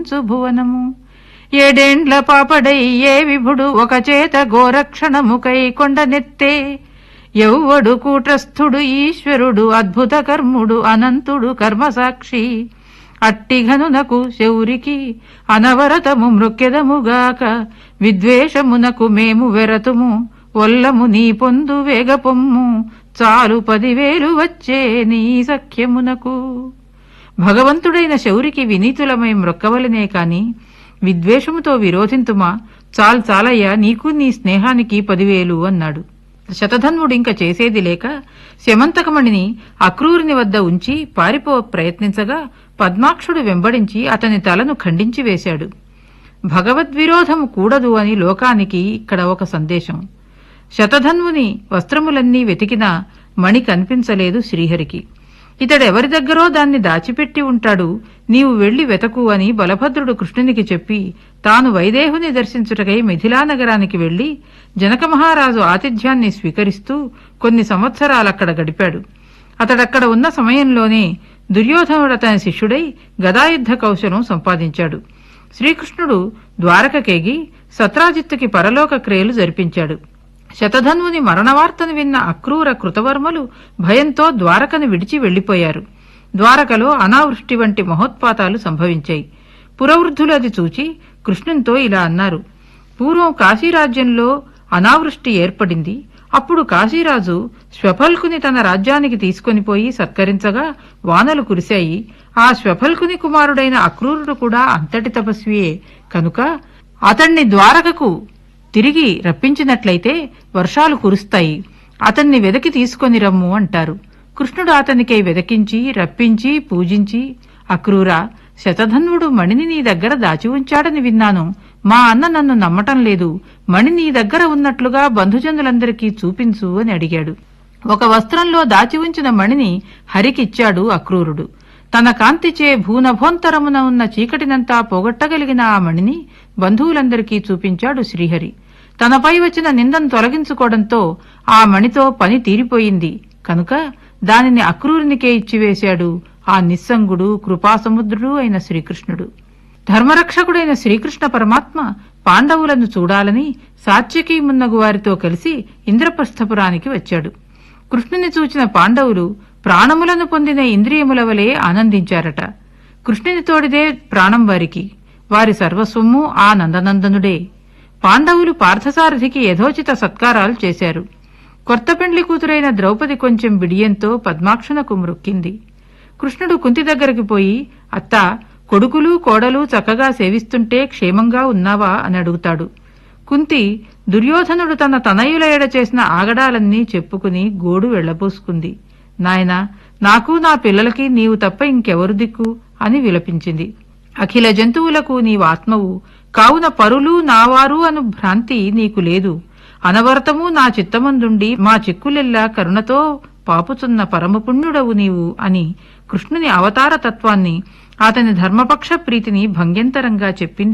భువనము ఏడేండ్ల పాపడై ఏ విభుడు ఒక చేత గోరక్షణముకై కొండనెత్తే ఎవ్వడు కూటస్థుడు ఈశ్వరుడు అద్భుత కర్ముడు అనంతుడు కర్మసాక్షి అట్టిఘనునకు శౌరికి అనవరతము మృక్కెదముగాక విద్వేషమునకు మేము వెరతుము ఒల్లము నీ పొందు వేగపొమ్ము చాలు పదివేలు వచ్చే నీ సఖ్యమునకు భగవంతుడైన శౌరికి వినీతులమై మ్రొక్కవలనే కాని విద్వేషముతో విరోధింతుమా చాలు చాలయ్యా నీకు నీ స్నేహానికి పదివేలు అన్నాడు శతధన్వుడింక చేసేది లేక శమంతకమణిని అక్రూరుని వద్ద ఉంచి పారిపో ప్రయత్నించగా పద్మాక్షుడు వెంబడించి అతని తలను ఖండించి వేశాడు భగవద్విరోధము కూడదు అని లోకానికి ఇక్కడ ఒక సందేశం శతధన్వుని వస్త్రములన్నీ వెతికినా మణి కనిపించలేదు శ్రీహరికి ఇతడెవరి దగ్గరో దాన్ని దాచిపెట్టి ఉంటాడు నీవు వెళ్లి వెతకు అని బలభద్రుడు కృష్ణునికి చెప్పి తాను వైదేహుని దర్శించుటకై మిథిలా నగరానికి వెళ్లి జనక మహారాజు ఆతిథ్యాన్ని స్వీకరిస్తూ కొన్ని సంవత్సరాలక్కడ గడిపాడు అతడక్కడ ఉన్న సమయంలోనే దుర్యోధనుడు అతని శిష్యుడై గదాయుద్ధ కౌశలం సంపాదించాడు శ్రీకృష్ణుడు ద్వారకకేగి సత్రాజిత్తుకి పరలోక క్రియలు జరిపించాడు శతధన్వుని మరణవార్తను విన్న అక్రూర కృతవర్మలు భయంతో ద్వారకను విడిచి వెళ్లిపోయారు ద్వారకలో అనావృష్టి వంటి మహోత్పాతాలు సంభవించాయి పురవృద్ధులు అది చూచి కృష్ణునితో ఇలా అన్నారు పూర్వం కాశీరాజ్యంలో అనావృష్టి ఏర్పడింది అప్పుడు కాశీరాజు శ్వఫల్కుని తన రాజ్యానికి తీసుకొని పోయి సత్కరించగా వానలు కురిశాయి ఆ శ్వఫల్కుని కుమారుడైన అక్రూరుడు కూడా అంతటి తపస్వియే కనుక అతణ్ణి ద్వారకకు తిరిగి రప్పించినట్లయితే వర్షాలు కురుస్తాయి అతన్ని వెదకి తీసుకొని రమ్ము అంటారు కృష్ణుడు అతనికై వెదకించి రప్పించి పూజించి అక్రూర శతధన్వుడు మణిని నీ దగ్గర దాచి ఉంచాడని విన్నాను మా అన్న నన్ను నమ్మటం లేదు మణి నీ దగ్గర ఉన్నట్లుగా బంధుజనులందరికీ చూపించు అని అడిగాడు ఒక వస్త్రంలో దాచి ఉంచిన మణిని హరికిచ్చాడు అక్రూరుడు తన కాంతిచే భూనభోంతరమున ఉన్న చీకటినంతా పోగొట్టగలిగిన ఆ మణిని బంధువులందరికీ చూపించాడు శ్రీహరి తనపై వచ్చిన నిందను తొలగించుకోవడంతో ఆ మణితో పని తీరిపోయింది కనుక దానిని అక్రూరునికే ఇచ్చివేశాడు ఆ నిస్సంగుడు కృపాసముద్రుడు అయిన శ్రీకృష్ణుడు ధర్మరక్షకుడైన శ్రీకృష్ణ పరమాత్మ పాండవులను చూడాలని సాత్యకీ మున్నగు వారితో కలిసి ఇంద్రప్రస్థపురానికి వచ్చాడు కృష్ణుని చూచిన పాండవులు ప్రాణములను పొందిన ఇంద్రియముల వలె ఆనందించారట కృష్ణుని తోడిదే ప్రాణం వారికి వారి సర్వస్వము ఆ నందనందనుడే పాండవులు పార్థసారథికి యథోచిత సత్కారాలు చేశారు కొత్త పెండ్లి కూతురైన ద్రౌపది కొంచెం బిడియంతో పద్మాక్షునకు మృక్కింది కృష్ణుడు కుంతి దగ్గరికి పోయి అత్త కొడుకులు కోడలు చక్కగా సేవిస్తుంటే క్షేమంగా ఉన్నావా అని అడుగుతాడు కుంతి దుర్యోధనుడు తన తనయుల ఎడ చేసిన ఆగడాలన్నీ చెప్పుకుని గోడు వెళ్లబోసుకుంది నాయనా నాకు నా పిల్లలకి నీవు తప్ప ఇంకెవరు దిక్కు అని విలపించింది అఖిల జంతువులకు నీవాత్మవు కావున పరులు నావారు అను భ్రాంతి నీకు లేదు అనవరతము నా చిత్తమందుండి మా చిక్కులెల్లా కరుణతో పాపుచున్న పరమపుణ్యుడవు నీవు అని కృష్ణుని అవతార తత్వాన్ని అతని ధర్మపక్ష ప్రీతిని భంగ్యంతరంగా చెప్పింది